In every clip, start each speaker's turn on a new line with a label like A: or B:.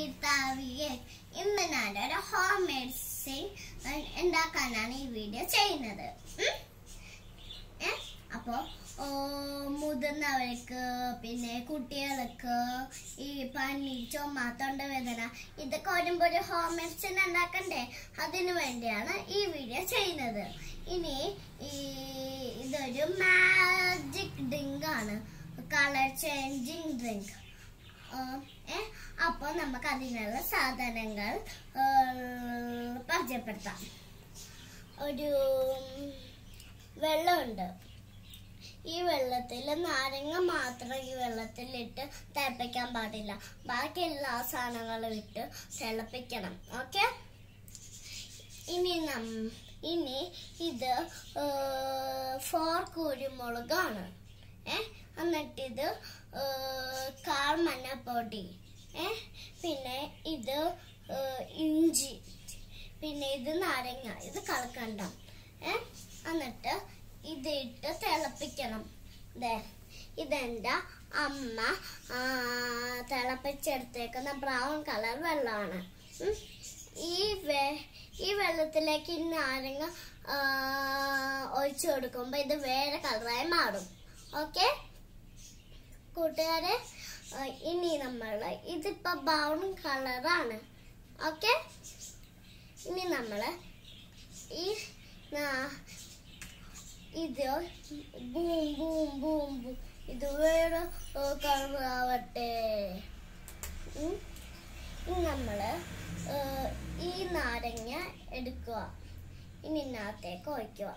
A: തീർത്ഥാവിയെ ഇന്ന് ഞാനൊരു home medicine ഉണ്ടാക്കാനാണ് ഈ വീഡിയോ ചെയ്യുന്നത് ഉം? ഏ? അപ്പോ ഓ, മുതിർന്നവർക്ക് പിന്നെ കുട്ടികൾക്ക് ഈ പനി ചുമ തൊണ്ടവേദന ഇതൊക്കെ വരുമ്പോ ഒരു ഹോം മെഡിസിൻ ഉണ്ടാക്കണ്ടേ അതിനു വേണ്ടിയാണ് ഈ വീഡിയോ ചെയ്യുന്നത് ഇനി ഈ ഇതൊരു മാജിക് ഡ്രിങ്ക് ആണ് കളർ ചേഞ്ചിങ് ഡ്രിങ്ക് ഏ അപ്പൊ നമുക്ക് അതിനുള്ള സാധനങ്ങൾ ഏ, പരിചയപ്പെടുത്താം ഒരു വെള്ളമുണ്ട് ഈ വെള്ളത്തിൽ നാരങ്ങ മാത്രം ഈ വെള്ളത്തിലിട്ട് തിളപ്പിക്കാൻ പാടില്ല ബാക്കി എല്ലാ സാധനങ്ങളും ഇട്ട് തിളപ്പിക്കണം ഓക്കെ ഇനി നം ഇനി ഇത് ഫോർ കുരുമുളകാണ് ഏ എന്നിട്ടിത് കാർ മഞ്ഞപ്പൊടി ഏ പിന്നെ ഇത് ഏ, ഇഞ്ചി പിന്നെ ഇത് നാരങ്ങ ഇത് കളക്കണ്ട ഏ എന്നിട്ട് ഇത് ഇട്ട് തിളപ്പിക്കണം ദേ ഇതെന്റെ അമ്മ ആ, തിളപ്പിച്ചെടുത്തേക്കുന്ന ബ്രൗൺ കളർ വെള്ളമാണ് ഉം. ഈ വെ ഈ വെള്ളത്തിലേക്ക് ഈ നാരങ്ങ ആ, ഒഴിച്ചു കൊടുക്കുമ്പോ ഇത് വേറെ കളറായി മാറും ഓക്കെ കൂട്ടുകാരെ ആ, ഇനി നമ്മൾ ഇതിപ്പോ ബ്രൗൺ കളറാണ് ഓക്കെ ഇനി നമ്മൾ ഈ നാ- ഇത് ബൂം ബൂം ബൂം ബൂം ഇത് വേറെ കളറാവട്ടെ ഉം. ഇനി നമ്മള് ഏ, ഈ നാരങ്ങ എടുക്കുക ഇനി ഇതിനകത്തേക്ക് ഒഴിക്കുക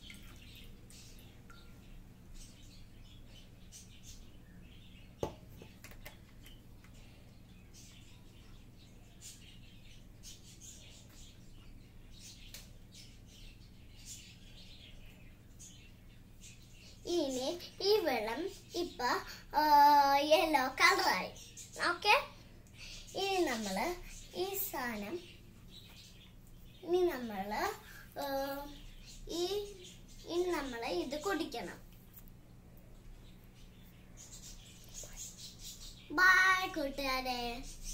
A: ഇനി ഈ വെള്ളം ഇപ്പൊ യെല്ലോ കളറായി ഓക്കെ ഇനി നമ്മള് ഈ സാധനം ഇനി നമ്മള് ആ, ഈ ഇനി നമ്മള് ഇത് കുടിക്കണം ബൈ കൂട്ടുകാരെ